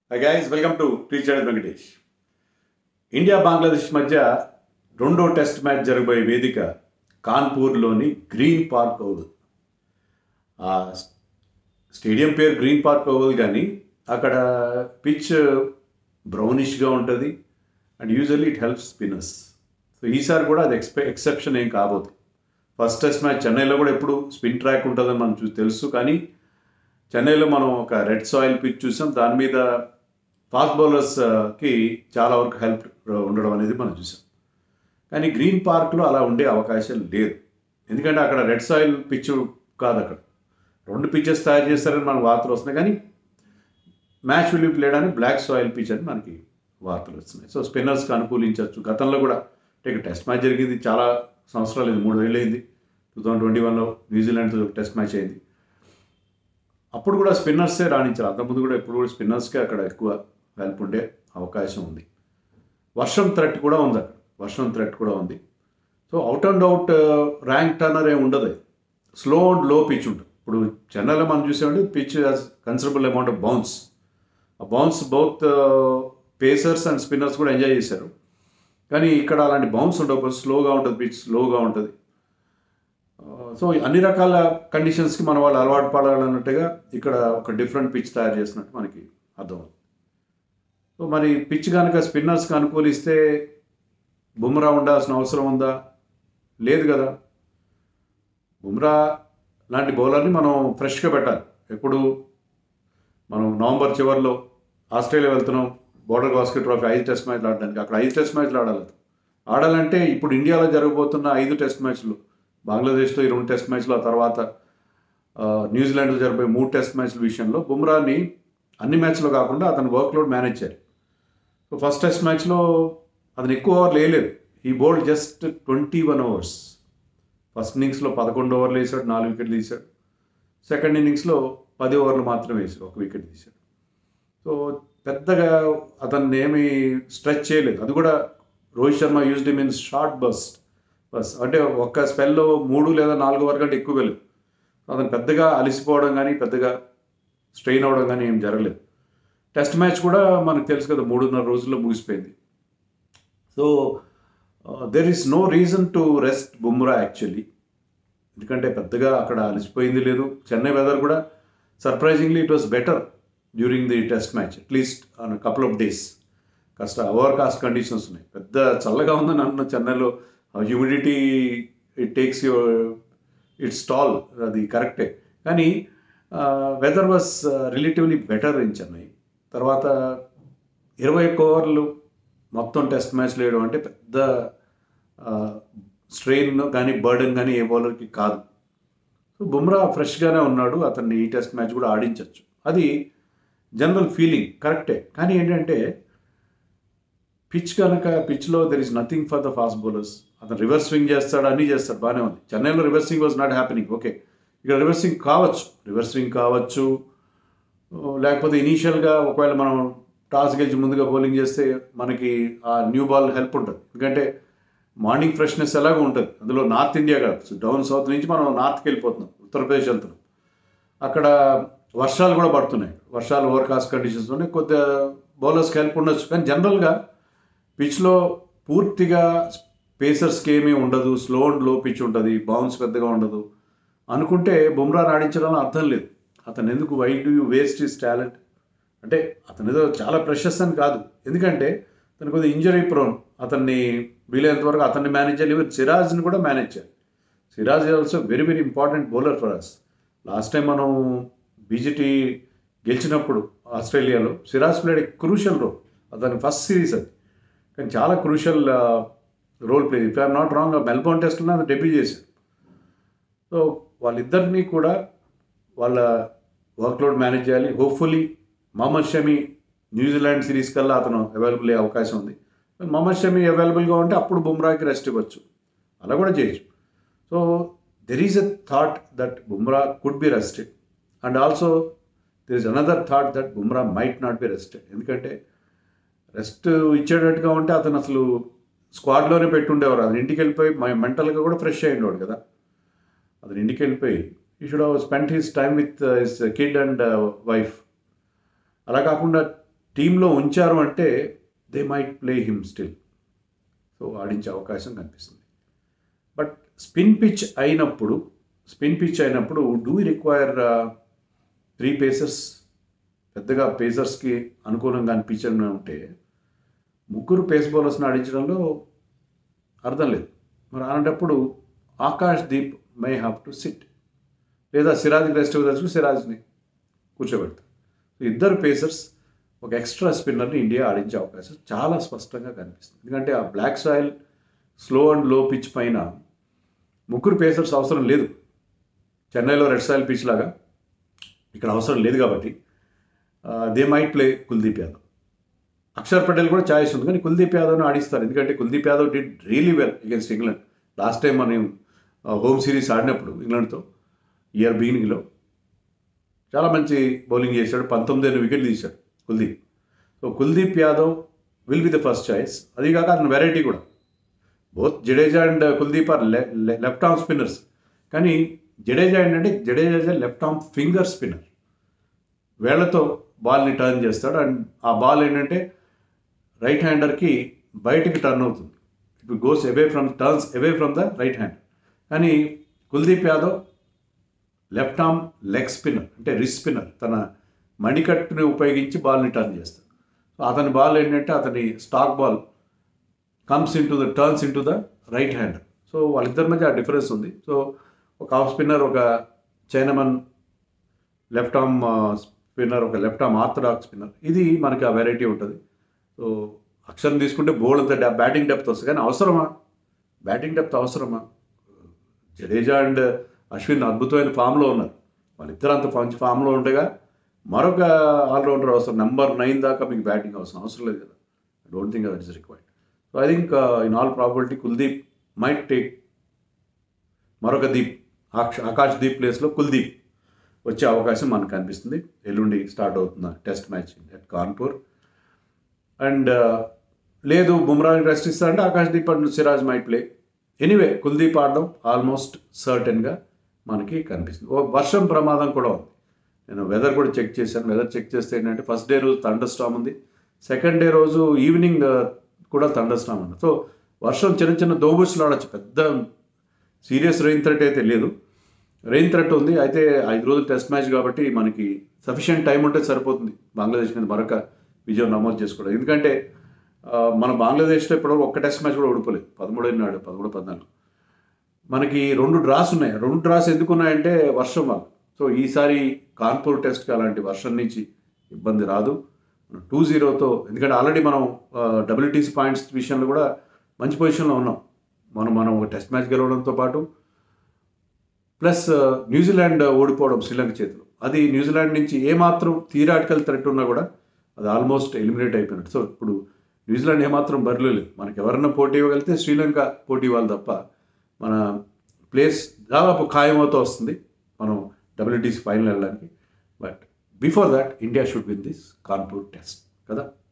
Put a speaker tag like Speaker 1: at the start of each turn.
Speaker 1: high guys welcome to teacher Venkatesh India Bangladesh మధ్య రెండో test match జరగబోయే వేదిక కాన్పూర్లోని గ్రీన్ పార్క్ ఓవల్ ఆ స్టేడియం పేరు గ్రీన్ పార్క్ ఓవల్ కానీ అక్కడ పిచ్ బ్రౌనిష్గా ఉంటుంది and usually it helps spinners so ఈసారి కూడా అది ఎక్స్పె ఎక్సెప్షన్ ఏం కాబోదు ఫస్ట్ టెస్ట్ మ్యాచ్ చెన్నైలో కూడా ఎప్పుడు స్పిన్ ట్రాక్ ఉంటుందని మనం చూ తెలుసు కానీ చెన్నైలో మనం ఒక రెడ్ సాయిల్ పిచ్ చూసాం దాని మీద ఫాస్ట్ బౌలర్స్కి చాలా వరకు హెల్ప్ ఉండడం అనేది మనం చూసాం కానీ గ్రీన్ పార్క్లో అలా ఉండే అవకాశం లేదు ఎందుకంటే అక్కడ రెడ్ సాయిల్ పిచ్ కాదు అక్కడ రెండు పిచ్చెస్ తయారు చేస్తారని మనకు వార్తలు వస్తున్నాయి కానీ మ్యాచ్ విల్ ప్లేడ్ అని బ్లాక్ సాయిల్ పిచ్ అని మనకి వార్తలు వస్తున్నాయి సో స్పిన్నర్స్కి అనుకూలించవచ్చు గతంలో కూడా అంటే టెస్ట్ మ్యాచ్ జరిగింది చాలా సంవత్సరాలు అయింది మూడు వేలు అయింది టూ థౌజండ్ ట్వంటీ వన్లో న్యూజిలాండ్తో టెస్ట్ మ్యాచ్ అయింది అప్పుడు కూడా స్పిన్నర్సే రాణించారు అంతకుముందు కూడా ఇప్పుడు కూడా స్పిన్నర్స్కే అక్కడ ఎక్కువ హెల్ప్ ఉండే అవకాశం ఉంది వర్షం థ్రెట్ కూడా ఉంది అక్కడ వర్షం థ్రెట్ కూడా ఉంది so out and out rank turner ఏమి ఉండదు స్లో అండ్ లో పిచ్ ఉంటుంది ఇప్పుడు చెన్నైలో మనం చూసామంటే pitch has considerable amount of bounce uh bounce both pacers and spinners కూడా ఎంజాయ్ చేశారు కానీ ఇక్కడ అలాంటి బౌన్స్ ఉండవు స్లోగా ఉంటుంది పిచ్ స్లోగా ఉంటుంది సో అన్ని రకాల కండిషన్స్కి మన వాళ్ళు అలవాటు పడాలన్నట్టుగా ఇక్కడ ఒక డిఫరెంట్ పిచ్ తయారు చేసినట్టు మనకి అర్థం సో మరి పిచ్ కనుక స్పిన్నర్స్కి అనుకూలిస్తే బుమ్రా ఉండాల్సిన అవసరం ఉందా లేదు కదా బుమ్రా లాంటి బౌలర్ని మనం ఫ్రెష్గా పెట్టాలి ఎప్పుడు మనం నవంబర్ చివరిలో ఆస్ట్రేలియా వెళ్తున్నాం బోర్డర్ బాస్కెట్ ట్రోఫీ ఐదు టెస్ట్ మ్యాచ్లు ఆడడానికి అక్కడ ఐదు టెస్ట్ మ్యాచ్లు ఆడాలి ఆడాలంటే ఇప్పుడు ఇండియాలో జరగబోతున్న ఐదు టెస్ట్ మ్యాచ్లు బంగ్లాదేశ్తో ఈ రెండు టెస్ట్ మ్యాచ్లు ఆ తర్వాత న్యూజిలాండ్లో జరిపే మూడు టెస్ట్ మ్యాచ్ల విషయంలో బుమ్రాని అన్ని మ్యాచ్లో కాకుండా అతను వర్క్లోడ్ మేనేజ్ చేయాలి సో ఫస్ట్ టెస్ట్ మ్యాచ్లో అతను ఎక్కువ ఓవర్లు వేయలేదు ఈ bowled just twenty one overs first ఇన్నింగ్స్లో పదకొండు ఓవర్లు వేసాడు నాలుగు వికెట్లు తీశాడు సెకండ్ ఇన్నింగ్స్లో పది ఓవర్లు మాత్రమే వేసాడు ఒక వికెట్ తీశాడు సో పెద్దగా అతన్ని ఏమి స్ట్రెచ్ చేయలేదు అది కూడా Rohit Sharma used means short burst burst అంటే ఒక్క స్పెల్లో మూడు లేదా నాలుగు వరకు అంటే ఎక్కువ వెళ్ళదు అతను పెద్దగా అలసిపోవడం కానీ పెద్దగా స్ట్రెయిన్ అవ్వడం కానీ ఏం జరగలేదు టెస్ట్ మ్యాచ్ కూడా మనకు తెలుసు కదా మూడున్నర రోజుల్లో ముగిసిపోయింది so there is no reason to rest Bumrah actually ఎందుకంటే పెద్దగా అక్కడ అలసిపోయింది లేదు చెన్నై వెదర్ కూడా surprisingly it was better during the test match at least on couple of days కాస్త ఓవర్ కాస్ట్ కండిషన్స్ ఉన్నాయి పెద్ద చల్లగా ఉందని అన్న చెన్నైలో humidity it takes your its toll అది కరెక్టే కానీ weather was relatively better in Chennai తర్వాత ఇరవై ఒక్క ఓవర్లు మొత్తం టెస్ట్ మ్యాచ్లు వేయడం అంటే పెద్ద స్ట్రెయిన్ కానీ బర్డెన్ కానీ ఏ బౌలర్కి కాదు సో బుమ్రా ఫ్రెష్గానే ఉన్నాడు అతన్ని ఈ టెస్ట్ మ్యాచ్ కూడా ఆడించవచ్చు అది జనరల్ ఫీలింగ్ కరెక్టే కానీ ఏంటంటే పిచ్ కనుక పిచ్లో there is nothing for the fast bowlers అతను రివర్స్ స్వింగ్ చేస్తాడు అన్నీ చేస్తాడు బాగానే ఉంది చెన్నైలో reverse swing was not happening okay ఇక్కడ రివర్స్ స్వింగ్ కావచ్చు రివర్స్ స్వింగ్ కావచ్చు లేకపోతే ఇనీషియల్గా ఒకవేళ మనం టాస్ గెలిచి ముందుగా బౌలింగ్ చేస్తే మనకి ఆ న్యూ బాల్ హెల్ప్ ఉంటుంది ఎందుకంటే మార్నింగ్ ఫ్రెష్నెస్ ఎలాగో ఉంటుంది అందులో నార్త్ ఇండియా కాదు డౌన్ సౌత్ నుంచి మనం నార్త్కి వెళ్ళిపోతున్నాం ఉత్తరప్రదేశ్ వెళ్తున్నాం అక్కడ వర్షాలు కూడా పడుతున్నాయి వర్షాలు ఓవర్కాస్ట్ కండిషన్స్ ఉన్నాయి కొద్దిగా బౌలర్స్కి హెల్ప్ ఉండొచ్చు కానీ జనరల్గా పిచ్లో పూర్తిగా పేసర్స్కి ఏమీ ఉండదు స్లో అండ్ లో పిచ్ ఉంటుంది బౌన్స్ పెద్దగా ఉండదు అనుకుంటే బుమ్రా ఆడించడంలో అర్థం లేదు అతను ఎందుకు why do you waste his talent అంటే అతను ఏదో చాలా ప్రెషస్ అని కాదు ఎందుకంటే తను కొద్దిగా ఇంజరీ ప్రోన్ అతన్ని వీలైనంత వరకు అతన్ని మేనేజ్ చేయాలి ఈవెన్ సిరాజ్ని కూడా మేనేజ్ చేయాలి Siraj also very very important bowler for us last time మనం బీజేటీ గెలిచినప్పుడు ఆస్ట్రేలియాలో సిరాజ్ ప్లేడ్ క్రూషియల్ రోల్ అతని ఫస్ట్ సిరీస్ అది కానీ చాలా crucial role play if I'm not wrong Melbourne టెస్ట్లో అది డెబ్యూ చేశారు సో వాళ్ళిద్దరినీ కూడా వాళ్ళ వర్క్లోడ్ మేనేజ్ చేయాలి hopefully Mohammed Shami New Zealand series కల్లా అతను అవైలబుల్ అయ్యే అవకాశం ఉంది మహమ్మద్ షమి అవైలబుల్గా ఉంటే అప్పుడు బుమ్రాకి రెస్ట్ ఇవ్వచ్చు అలా కూడా చేయొచ్చు so there is a thought that Bumrah could be rested and also there is another thought that Bumrah might not be rested ఎందుకంటే రెస్ట్ ఇచ్చేటట్టుగా ఉంటే అతను అసలు స్క్వాడ్లోనే పెట్టుండేవారు అతను ఇంటికి వెళ్ళిపోయి మెంటల్గా కూడా ఫ్రెష్ అయ్యిండేవాడు కదా అతను ఇంటికి వెళ్ళిపోయి he should spend his time with his kid and wife అలా కాకుండా టీంలో ఉంచారు అంటే they might play him still so ఆడించే అవకాశం కనిపిస్తుంది బట్ స్పిన్ పిచ్ అయినప్పుడు స్పిన్ పిచ్ అయినప్పుడు డూ రిక్వైర్ త్రీ పేసర్స్ పెద్దగా పేసర్స్కి అనుకూలంగా అనిపించడం ఉంటే ముగ్గురు పేస్ బౌలర్స్ని ఆడించడంలో అర్థం లేదు మరి అలాంటప్పుడు Akash Deep might have to sit లేదా సిరాజ్కి రెస్ట్ ఇవ్వదలుచుకు సిరాజ్ని కూర్చోబెడతారు ఇద్దరు పేసర్స్ ఒక ఎక్స్ట్రా స్పిన్నర్ని ఇండియా ఆడించే అవకాశం చాలా స్పష్టంగా కనిపిస్తుంది ఎందుకంటే ఆ black soil slow and low pitch పైన ముగ్గురు పేసర్స్ అవసరం లేదు చెన్నైలో రెడ్ సాయిల్ పిచ్ లాగా ఇక్కడ అవసరం లేదు కాబట్టి they might play Kuldeep Yadav Axar Patel కూడా ఛాయిస్ ఉంది కానీ కుల్దీప్ యాదవ్ని ఆడిస్తారు ఎందుకంటే Kuldeep Yadav did really well against England last time మనం హోమ్ సిరీస్ ఆడినప్పుడు ఇంగ్లాండ్తో ఇయర్ బిగినింగ్లో చాలా మంచి బౌలింగ్ చేశాడు పంతొమ్మిది ఐదు వికెట్లు తీశాడు Kuldeep so Kuldeep Yadav will be the first choice అది కాక అతని వెరైటీ కూడా both Jadeja and Kuldeep are left arm spinners కానీ జడేజా ఏంటంటే Jadeja left arm finger spinner వేళ్లతో బాల్ని టర్న్ చేస్తాడు అండ్ ఆ బాల్ ఏంటంటే రైట్ హ్యాండర్కి బయటికి టర్న్ అవుతుంది it goes away from turns away from the right hand కానీ Kuldeep Yadav left arm leg spinner అంటే రిస్ట్ స్పిన్నర్ తన మణికట్టుని ఉపయోగించి బాల్ని టర్న్ చేస్తాడు సో అతని బాల్ ఏంటంటే అతని stock ball comes into the turns into the right hand so వాళ్ళిద్దరి మధ్య ఆ డిఫరెన్స్ ఉంది సో ఒక ఆఫ్ స్పిన్నర్ ఒక చైనమన్ లెఫ్ట్ ఆర్మ్ స్పిన్నర్ ఒక లెఫ్ట్ ఆర్మ్ ఆర్థడాక్స్ స్పిన్నర్ ఇది మనకి ఆ వెరైటీ ఉంటుంది సో అక్షరం తీసుకుంటే బోల్డ్ అంత బ్యాటింగ్ డెప్త్ వస్తుంది కానీ అవసరమా బ్యాటింగ్ డెప్త్ అవసరమా జడేజా అండ్ అశ్విన్ అద్భుతమైన ఫామ్లో ఉన్నారు వాళ్ళిద్దరు అంత మంచి ఫామ్లో ఉండగా మరొక ఆల్రౌండర్ అవసరం నెంబర్ నైన్ దాకా మీకు బ్యాటింగ్ అవసరం అవసరం లేదు కదా I don't think that is required so I think in all probability Kuldeep might take మరొక దీప్ ఆక్ష ఆకాష్ దీప్ ప్లేస్లో కుల్దీప్ వచ్చే అవకాశం మనకు కనిపిస్తుంది ఎల్లుండి స్టార్ట్ అవుతున్న test match at Kanpur and లేదు బుమ్రాని రెస్ట్ ఇస్తారంటే Akash Deep and Siraj might play anyway Kuldeep ఆడడం ఆల్మోస్ట్ సర్టెన్గా మనకి కనిపిస్తుంది ఓ వర్షం ప్రమాదం కూడా ఉంది నేను వెదర్ కూడా చెక్ చేశాను వెదర్ చెక్ చేస్తే ఏంటంటే ఫస్ట్ డే రోజు థండర్ స్టామ్ ఉంది సెకండ్ డే రోజు ఈవినింగ్ కూడా థండర్ స్టామ్ ఉంది సో వర్షం చిన్న చిన్న దోబుచ్చులు ఆడచ్చు పెద్ద సీరియస్ రెయిన్ థ్రెట్ అయితే లేదు రెయిన్ థ్రెట్ ఉంది అయితే ఐదు రోజులు టెస్ట్ మ్యాచ్ కాబట్టి మనకి సఫిషియెంట్ టైం ఉంటే సరిపోతుంది బంగ్లాదేశ్ మీద మరొక విజయం నమోదు చేసుకోవడం ఎందుకంటే మన బంగ్లాదేశ్లో ఇప్పటివరకు ఒక్క టెస్ట్ మ్యాచ్ కూడా ఓడిపోలేదు పదమూడు నాడు పదమూడు పద్నాలుగు మనకి రెండు డ్రాస్ ఉన్నాయి రెండు డ్రాస్ ఎందుకు ఉన్నాయంటే వర్షం వల్ల సో ఈసారి కాన్పూర్ టెస్ట్కి అలాంటి వర్షం నుంచి ఇబ్బంది రాదు టూ జీరోతో ఎందుకంటే ఆల్రెడీ మనం డబ్ల్యూటీసీ పాయింట్స్ విషయంలో కూడా మంచి పొజిషన్లో ఉన్నాం మనం మనం ఒక టెస్ట్ మ్యాచ్ గెలవడంతో పాటు ప్లస్ న్యూజిలాండ్ ఓడిపోవడం శ్రీలంక చేతిలో అది న్యూజిలాండ్ నుంచి ఏమాత్రం థియరాటికల్ థ్రెట్ ఉన్నా కూడా అది ఆల్మోస్ట్ ఎలిమినేట్ అయిపోయినట్టు సో ఇప్పుడు న్యూజిలాండ్ ఏమాత్రం బరిలో లేదు మనకి ఎవరన్నా పోటీ ఇవ్వగలిగితే శ్రీలంక పోటీ ఇవ్వాలి తప్ప మన ప్లేస్ దాదాపు ఖాయమవుతూ వస్తుంది మనం డబ్ల్యూటీసీ ఫైనల్ వెళ్ళడానికి but before that India should win this Kanpur test కదా